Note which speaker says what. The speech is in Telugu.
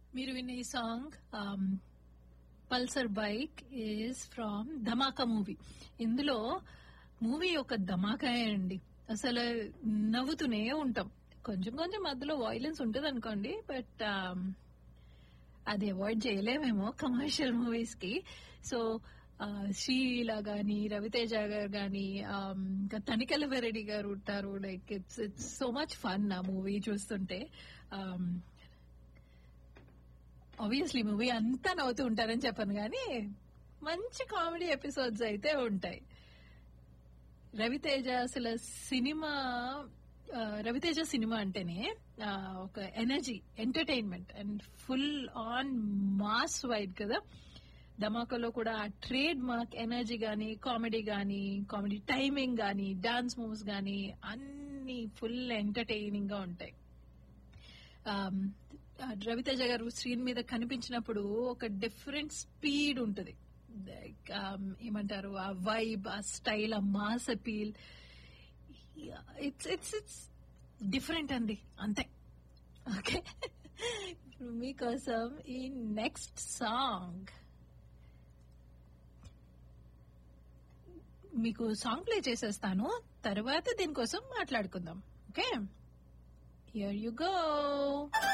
Speaker 1: మీరు విన్న ఈ song pulsar bike is from Dhamaka movie ఇందులో మూవీ ఒక ధమాకాయే అండి అసలు నవ్వుతూనే ఉంటాం కొంచెం కొంచెం మధ్యలో వాయిలెన్స్ ఉంటుంది అనుకోండి బట్ అది అవాయిడ్ చేయలేమేమో కమర్షియల్ మూవీస్ కి సో శ్రీలా గాని రవితేజ గారు గాని ఇంకా తనికెల వెరెడ్డి గారు ఉంటారు like it's it's so much fun ఆ మూవీ చూస్తుంటే ఆబ్వియస్లీ మూవీ అంతా నవ్వుతూ ఉంటారని చెప్పను కానీ మంచి కామెడీ ఎపిసోడ్స్ అయితే ఉంటాయి రవితేజ అసలు సినిమా రవితేజ సినిమా అంటేనే ఒక energy entertainment and full on mass vibe కదా ధమాకాలో కూడా ఆ ట్రేడ్ మార్క్ ఎనర్జీ గానీ కామెడీ గానీ కామెడీ టైమింగ్ గానీ డాన్స్ మూవ్స్ గానీ అన్ని ఫుల్ ఎంటర్టైనింగ్ గా ఉంటాయి రవితేజ గారు స్క్రీన్ మీద కనిపించినప్పుడు ఒక డిఫరెంట్ స్పీడ్ ఉంటుంది ఏమంటారు ఆ వైబ్ ఆ స్టైల్ ఆ mass appeal it's it's it's different అండి అంతే ఓకే మీకోసం ఈ నెక్స్ట్ సాంగ్ మీకు సాంగ్ ప్లే చేసేస్తాను తర్వాత దీనికోసం మాట్లాడుకుందాం ఓకే హియర్ యు గో